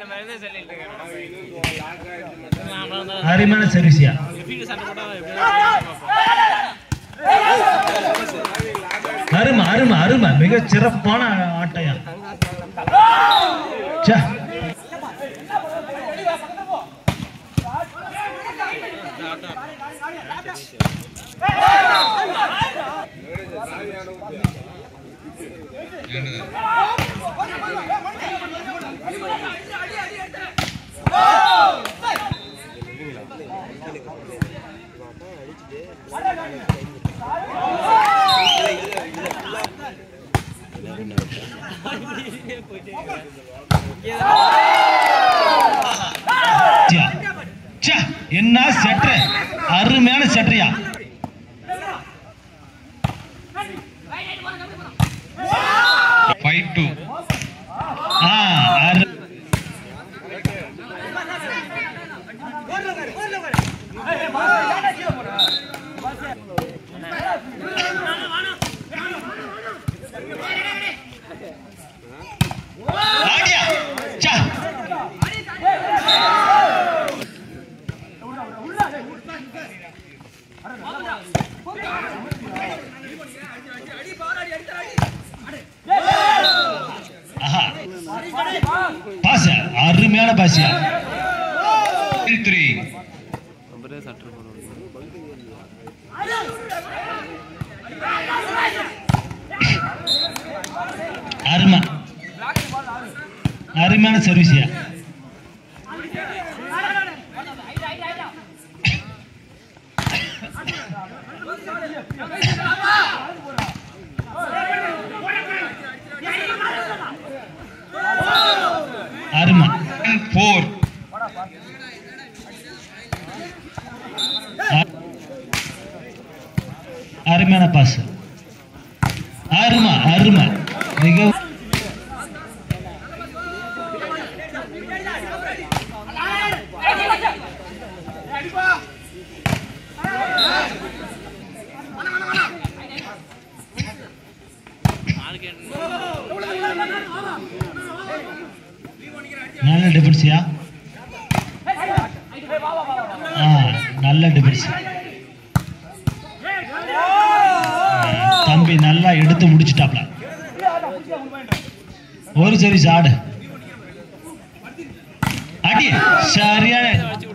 அருமையான சர்வீஸியா அருமை அருமை அருமை மிக சிறப்பான ஆட்டையா ச்சே. ச்சே. ச்சே. என்ன செட்ரு அருமையான செட்ரியா ஃபைவ் டூ ஆ அரு- ஆடியா. ச்சே. ஆஹா. பாஸ் அருமையான பாசியா த்ரீ அருமை அருமையான சர்வீஸியா அருமை ஃபோர் அருமையான பாஸ் அருமை அருமை மிக நல்ல டிஃபென்ஸியா ஆ நல்ல டிஃபென்ஸ் தம்பி நல்லா எடுத்து முடிச்சிட்டாப்ல ஒரு சர்வீஸ் ஆடு அடி சரியான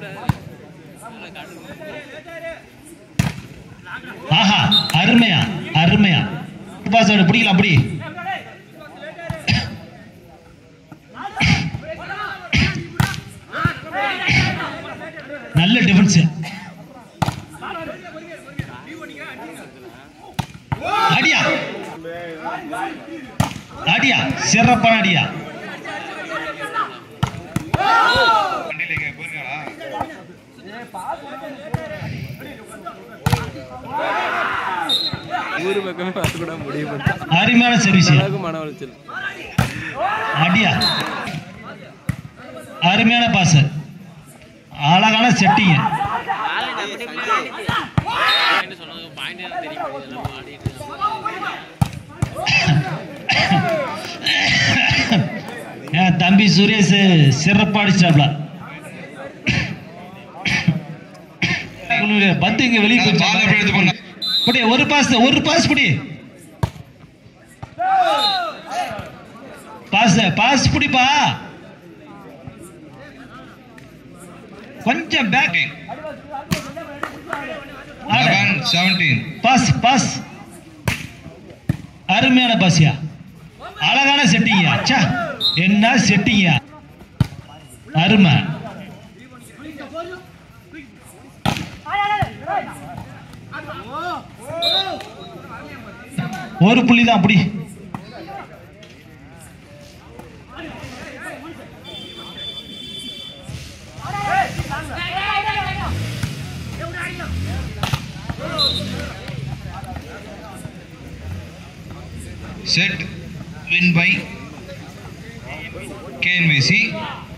ஆஹா அருமையா அருமையா பாஸ் ஆடு பிடிக்கலாம் அப்படி நல்ல டிஃபென்ஸ் அடியா அடியா சிறப்பான அடியா வண்டியில் எங்கே போயிருக்காளா ஊர் பக்கமே வரக்கூட முடியும் அருமையான சர்வீஸ் அளவுக்கு மன உளைச்சல் அடியா அருமையான பாஸ் அழகான செட்டிங்க என் தம்பி சுரேஷ் சிறப்பா அடிச்சிட்டாப்ல பத்து இங்க வெளியே அது பால் எப்படி எடுத்து போன புடி ஒரு பாஸ் ஒரு பாஸ் புடி பாஸ் பாஸ் புடிப்பா கொஞ்சம் back eleven seventeen pass pass அருமையான பாசியா அழகான செட்டிங்கயா ச்சே என்ன செட்டிங்கயா அருமை ஒரு புள்ளி தான் அப்படி செட் வின் பை கேஎன்விசி